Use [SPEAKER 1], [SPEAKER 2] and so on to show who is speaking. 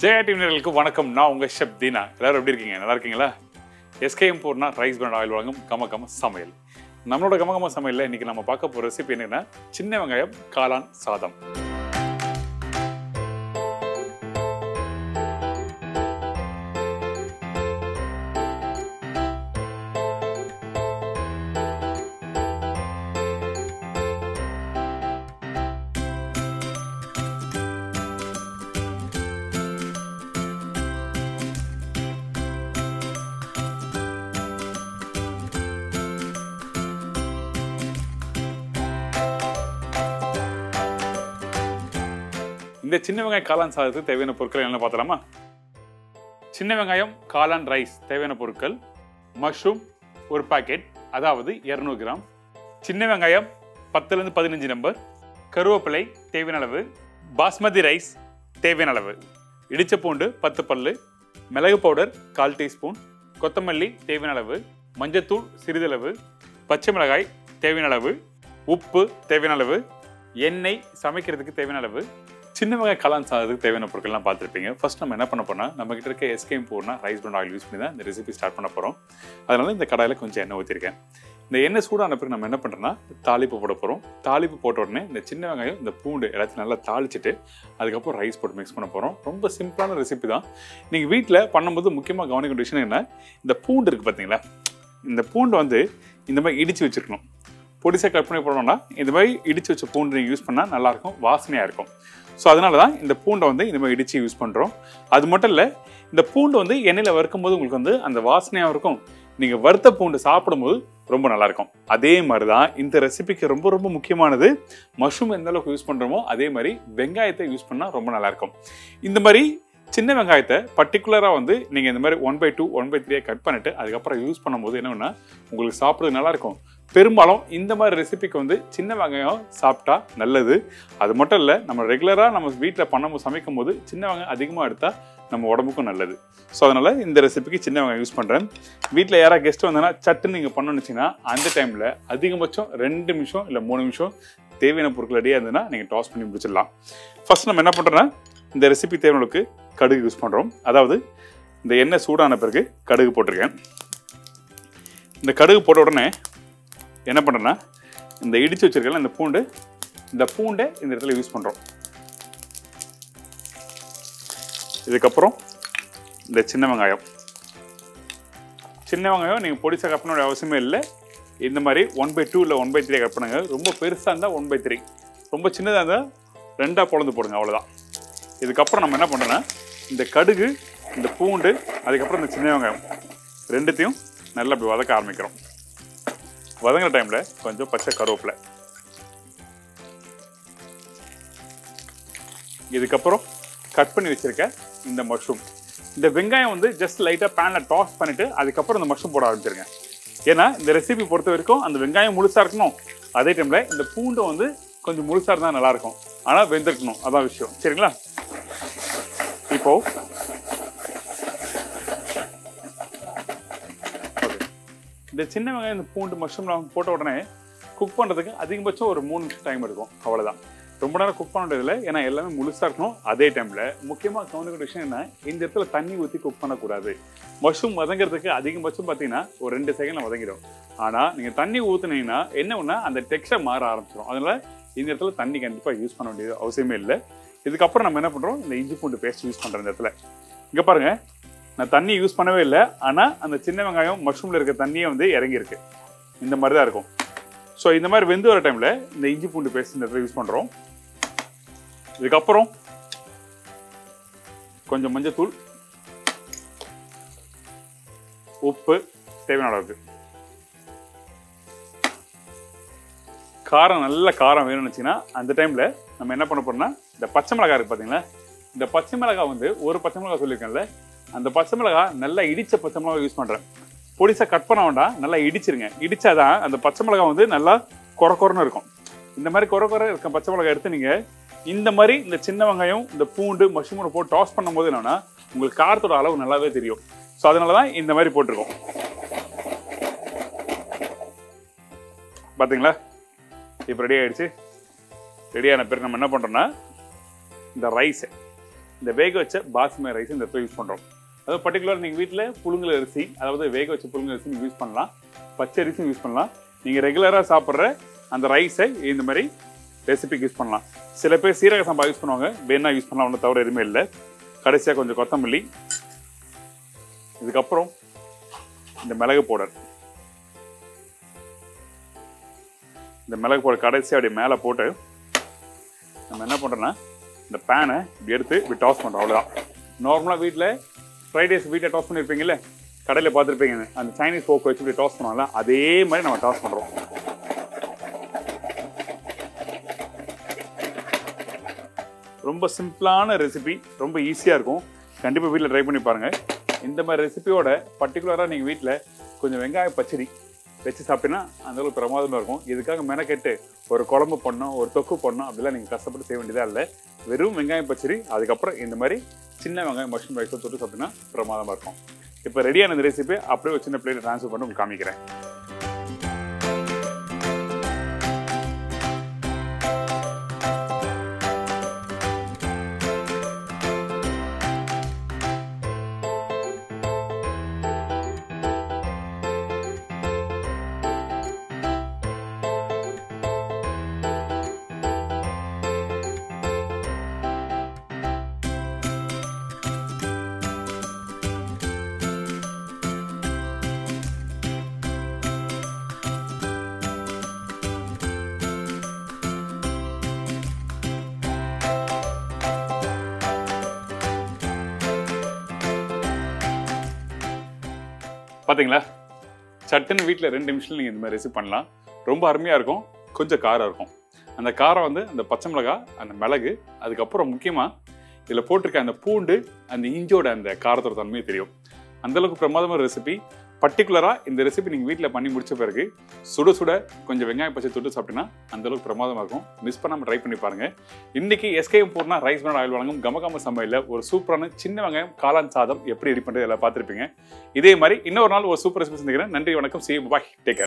[SPEAKER 1] ஜெயா டிவினர்களுக்கு வணக்கம் நான் உங்கள் ஷெப் தீனா எல்லாரும் எப்படி இருக்கீங்க நல்லா இருக்கீங்களா SKM Poorna rice bran oil வழங்கும் கம கம சமையல் நம்மளோட கம கம சமையலில் இன்னைக்கு நம்ம பார்க்க போகிற ரெசிபி என்னன்னா சின்ன வெங்காயம் காளான் சாதம் இந்த சின்ன வெங்காயம் காளான் சாதத்துக்கு தேவையான பொருட்கள் என்ன பார்த்தலாமா சின்ன வெங்காயம் காளான் ரைஸ் தேவையான பொருட்கள் மஷ்ரூம் ஒரு பாக்கெட் அதாவது இரநூறு கிராம் சின்ன வெங்காயம் பத்துலேருந்து பதினஞ்சு நம்பர் கருவேப்பிலை தேவையான அளவு பாஸ்மதி ரைஸ் தேவையான அளவு இடிச்ச பூண்டு பத்து பல்லு மிளகு பவுடர் கால் டீஸ்பூன் கொத்தமல்லி தேவையான அளவு மஞ்சத்தூள் சிறிதளவு பச்சை மிளகாய் தேவையான அளவு உப்பு தேவையான அளவு எண்ணெய் சமைக்கிறதுக்கு தேவையான அளவு சின்ன வெங்காய காளான் சாதத்துக்கு தேவையான பொருட்கள்லாம் பார்த்துருப்பீங்க ஃபர்ஸ்ட் நம்ம என்ன பண்ண போனால் நம்ம கிட்ட இருக்க SKM Poorna rice bran oil use பண்ணி தான் இந்த ரெசிபி ஸ்டார்ட் பண்ண போகிறோம் அதனால இந்த கடாயில் கொஞ்சம் எண்ணெய் ஊற்றிருக்கேன் இந்த எண்ணெய் சூடான பிறகு நம்ம என்ன பண்ணுறோன்னா தாளிப்பு போட போகிறோம் தாளிப்பு போட்ட உடனே இந்த சின்ன வெங்காயம் இந்த பூண்டு எல்லாத்தையும் நல்லா தாளிச்சிட்டு அதுக்கப்புறம் ரைஸ் போட்டு மிக்ஸ் பண்ண போகிறோம் ரொம்ப சிம்பிளான ரெசிபி தான் நீங்கள் வீட்டில் பண்ணும்போது முக்கியமாக கவனிக்க வேண்டிய விஷயம் என்ன இந்த பூண்டு இருக்குது பார்த்தீங்களா இந்த பூண்டு வந்து இந்த மாதிரி இடித்து வச்சுருக்கணும் பொடிசாக கட் பண்ணி போடணும்னா இந்த மாதிரி இடித்து வச்ச பூண்டு நீங்கள் யூஸ் பண்ணால் நல்லாயிருக்கும் வாசனையாக இருக்கும் ஸோ அதனால தான் இந்த பூண்டை வந்து இந்த மாதிரி இடித்து யூஸ் பண்ணுறோம் அது மட்டும் இல்லை இந்த பூண்டு வந்து எண்ணெயில் வறுக்கும் போது உங்களுக்கு வந்து அந்த வாசனையாக இருக்கும் நீங்கள் வறுத்த பூண்டு சாப்பிடும்போது ரொம்ப நல்லாயிருக்கும் அதே மாதிரி தான் இந்த ரெசிபிக்கு ரொம்ப ரொம்ப முக்கியமானது மஷ்ரூம் எந்த அளவுக்கு யூஸ் பண்ணுறோமோ அதே மாதிரி வெங்காயத்தை யூஸ் பண்ணால் ரொம்ப நல்லாயிருக்கும் இந்த மாதிரி சின்ன வெங்காயத்தை பர்டிகுலராக வந்து நீங்கள் இந்த மாதிரி one by two one by த்ரீயை கட் பண்ணிட்டு அதுக்கப்புறம் யூஸ் பண்ணும்போது என்னன்னா உங்களுக்கு சாப்பிட்றது நல்லாயிருக்கும் பெரும்பாலும் இந்த மாதிரி ரெசிபிக்கு வந்து சின்ன வெங்காயம் சாப்பிட்டா நல்லது அது மட்டும் இல்லை நம்ம ரெகுலராக நம்ம வீட்டில் பண்ணும்போது சமைக்கும் போது சின்ன வெங்காயம் அதிகமாக எடுத்தால் நம்ம உடம்புக்கும் நல்லது ஸோ அதனால் இந்த ரெசிபிக்கு சின்ன வெங்காயம் யூஸ் பண்ணுறேன் வீட்டில் யாராவது கெஸ்ட் வந்தனா சட்டுன்னு நீங்கள் பண்ணணும்னு வச்சிங்கன்னா அந்த டைமில் அதிகபட்சம் ரெண்டு நிமிஷம் இல்லை மூணு நிமிஷம் தேவையான பொருட்கள் ரெடியாக இருந்ததுன்னா நீங்கள் டாஸ் பண்ணி முடிச்சிடலாம் ஃபர்ஸ்ட் நம்ம என்ன பண்ணுறோன்னா இந்த ரெசிபி தேவைகளுக்கு கடுகு யூஸ் பண்ணுறோம் அதாவது இந்த எண்ணெய் சூடான பிறகு கடுகு போட்டிருக்கேன் இந்த கடுகு போட்ட உடனே என்ன பண்ணுறேன்னா இந்த இடித்து வச்சிருக்கல இந்த பூண்டு இந்த பூண்டை இந்த இடத்துல யூஸ் பண்ணுறோம் இதுக்கப்புறம் இந்த சின்ன வெங்காயம் சின்ன வெங்காயம் நீங்கள் பொடிசாக கட் பண்ண வேண்டிய அவசியமே இல்லை இந்த மாதிரி ஒன் பை டூ இல்லை ஒன் பை த்ரீ கட் பண்ணுங்க ரொம்ப பெருசாக இருந்தால் ஒன் பை த்ரீ ரொம்ப சின்னதாக இருந்தால் ரெண்டாக பொழந்து போடுங்க அவ்வளோதான் இதுக்கப்புறம் நம்ம என்ன பண்ணுறோன்னா இந்த கடுகு இந்த பூண்டு அதுக்கப்புறம் இந்த சின்ன வெங்காயம் ரெண்டுத்தையும் நல்லா இப்படி வதக்க ஆரம்பிக்கிறோம் வதங்குற டைமில் கொஞ்சம் பச்சை கருவேப்பிலை இதுக்கப்புறம் கட் பண்ணி வச்சிருக்க இந்த மஷ்ரூம் இந்த வெங்காயம் வந்து ஜஸ்ட் லைட்டாக பேனில் டாஸ் பண்ணிவிட்டு அதுக்கப்புறம் இந்த மஷ்ரூம் போட ஆரம்பிச்சிருங்க ஏன்னா இந்த ரெசிபி பொறுத்த வரைக்கும் அந்த வெங்காயம் முழுசாக இருக்கணும் அதே டைமில் இந்த பூண்டு வந்து கொஞ்சம் முழுசாக இருந்தால் நல்லாயிருக்கும் ஆனால் வெந்திருக்கணும் அதான் விஷயம் சரிங்களா இப்போ ஓகே இந்த சின்ன வெங்காயம் இந்த பூண்டு மஷ்ரூம்லாம் போட்ட உடனே குக் பண்ணுறதுக்கு அதிகபட்சம் ஒரு மூணு நிமிஷம் டைம் எடுக்கும் அவ்வளோதான் ரொம்ப நேரம் குக் பண்ணுறதுல ஏன்னா எல்லாமே முழுசாக இருக்கணும் அதே டைமில் முக்கியமாக கவனிக்கிற விஷயம் என்ன இந்த இடத்துல தண்ணி ஊற்றி குக் பண்ணக்கூடாது மஷ்ரூம் வதங்கிறதுக்கு அதிகபட்சம் பார்த்தீங்கன்னா ஒரு ரெண்டு செகண்டில் வதங்கிடும் ஆனால் நீங்கள் தண்ணி ஊற்றுனீங்கன்னா என்ன ஒன்றா அந்த டெக்ஸ்டர் மாற ஆரம்பிச்சிடும் அதனால் இந்த இடத்துல தண்ணி கண்டிப்பாக யூஸ் பண்ண வேண்டியது அவசியமே இல்லை இதுக்கப்புறம் நம்ம என்ன பண்ணுறோம் இந்த இஞ்சி பூண்டு பேஸ்ட் யூஸ் பண்ணுறோம் இந்த இடத்துல இங்கே பாருங்கள் நான் தண்ணி யூஸ் பண்ணவே இல்லை ஆனால் அந்த சின்ன வெங்காயம் மஷ்ரூமில் இருக்க தண்ணியே வந்து இறங்கியிருக்கு இந்த மாதிரி தான் இருக்கும் ஸோ இந்த மாதிரி வெந்து வர டைமில் இந்த இஞ்சி பூண்டு பேஸ்ட் இந்த இடத்துல யூஸ் பண்ணுறோம் இதுக்கப்புறம் கொஞ்சம் மஞ்சத்தூள் உப்பு தேவையான அளவுக்கு காரம் நல்ல காரம் வேணும்னு வச்சுன்னா அந்த டைமில் நம்ம என்ன பண்ண போறோம்னா இந்த பச்சை மிளகாய் இருக்குது பார்த்தீங்களா இந்த பச்சை மிளகாய் வந்து ஒரு பச்சை மிளகாய் சொல்லியிருக்கேன்ல அந்த பச்சை மிளகாய் நல்லா இடிச்ச பச்சை மிளகாய் யூஸ் பண்ணுறேன் பொடிசாக கட் பண்ண வேண்டாம் நல்லா இடிச்சிருங்க இடிச்சாதான் அந்த பச்சை மிளகாய் வந்து நல்லா கொர கொரன்னு இருக்கும் இந்த மாதிரி கொர கொர இருக்க பச்சை மிளகாய் எடுத்து நீங்கள் இந்த மாதிரி இந்த சின்ன வெங்காயம் இந்த பூண்டு மஷ்ரூமோட போட்டு டாஸ் பண்ணும்போது என்னன்னா உங்களுக்கு காரத்தோட அளவு நல்லாவே தெரியும் ஸோ அதனால தான் இந்த மாதிரி போட்டிருக்கோம் பார்த்தீங்களா இப்போ ரெடி ஆயிடுச்சு ரெடியான பிறகு நம்ம என்ன பண்ணுறோன்னா இந்த ரைஸை இந்த வேக வச்ச பாஸ்மதி ரைஸ் இந்த இடத்துல யூஸ் பண்ணுறோம் அதாவது பர்டிகுலர் நீங்கள் வீட்டில் புழுங்கல் அரிசி அதாவது வேக வச்ச புழுங்கல் அரிசி நீங்கள் யூஸ் பண்ணலாம் பச்சை அரிசியும் யூஸ் பண்ணலாம் நீங்கள் ரெகுலராக சாப்பிட்ற அந்த ரைஸை இந்த மாதிரி ரெசிபிக்கு யூஸ் பண்ணலாம் சில பேர் சீரக சம்பா யூஸ் பண்ணுவாங்க வேணா யூஸ் பண்ணலாம் ஒன்றும் தவிர எதுவுமே இல்லை கடைசியாக கொஞ்சம் கொத்தமல்லி இதுக்கப்புறம் இந்த மிளகு பவுடர் இந்த மிளகு பவுடர் கடைசி அப்படியே மேலே போட்டு நம்ம என்ன பண்ணுறோன்னா இந்த பேனை இப்படி எடுத்து இப்படி டாஸ் பண்ணுறோம் அவ்வளோதான் நார்மலாக வீட்டில் ஃப்ரைட் ரைஸ் வீட்டில் டாஸ் பண்ணியிருப்பீங்கல்ல கடையில் பார்த்துருப்பீங்க அந்த சைனீஸ் ஃபோக் வச்சு இப்படி டாஸ் பண்ணுவாங்கல்ல அதே மாதிரி நம்ம டாஸ் பண்ணுறோம் ரொம்ப சிம்பிளான ரெசிபி ரொம்ப ஈஸியாக இருக்கும் கண்டிப்பாக வீட்டில் ட்ரை பண்ணி பாருங்கள் இந்த மாதிரி ரெசிபியோட பர்டிகுலராக நீங்கள் வீட்டில் கொஞ்சம் வெங்காய பச்சடி வச்சு சாப்பிட்டீங்கன்னா அந்த அளவுக்கு பிரமாதமாக இருக்கும் இதுக்காக மெனக்கெட்டு ஒரு குழம்பு பண்ணோம் ஒரு தொக்கு பண்ணோம் அப்படிலாம் நீங்கள் கஷ்டப்பட்டு செய்ய வேண்டியதா இல்லை வெறும் வெங்காயம் பச்சடி அதுக்கப்புறம் இந்த மாதிரி சின்ன வெங்காயம் மஷ்ரூம் ரைஸை தொட்டு சாப்பிட்டீங்கன்னா பிரமாதமாக இருக்கும் இப்போ ரெடியான இந்த ரெசிபி அப்படியே ஒரு சின்ன பிளேட் ட்ரான்ஸ்ஃபர் பண்ணி உங்களுக்கு காமிக்கிறேன் பார்த்தீங்களா சட்டுன்னு வீட்டில் ரெண்டு நிமிஷத்தில் நீங்கள் இந்த மாதிரி ரெசிபி பண்ணலாம் ரொம்ப அருமையாக இருக்கும் கொஞ்சம் காரம் இருக்கும் அந்த காரம் வந்து அந்த பச்சை மிளகாய் அந்த மிளகு அதுக்கப்புறம் முக்கியமாக இதில் போட்டிருக்க அந்த பூண்டு அந்த இஞ்சோட அந்த காரத்தோட தன்மையே தெரியும் அந்தளவுக்கு பிரமாதமான ரெசிபி பர்டிகுலராக இந்த ரெசிபி நீங்கள் வீட்டில் பண்ணி முடிச்ச பிறகு சுட சுட கொஞ்சம் வெங்காயம் பச்சை தொட்டு சாப்பிட்டீங்கன்னா அந்தளவுக்கு பிரமாதமாக இருக்கும் மிஸ் பண்ணாமல் ட்ரை பண்ணி பாருங்கள் இன்னைக்கு SKM Poorna rice bran oil வழங்கும் கமகம சமையலில் ஒரு சூப்பரான சின்ன வெங்காயம் காளான் சாதம் எப்படி ரெடி பண்ணுறது எல்லாம் பார்த்துருப்பீங்க இதே மாதிரி இன்னொரு நாள் ஒரு சூப்பர் ரெசிபி சந்திக்கிறேன் நன்றி வணக்கம் சி பாய் டேக்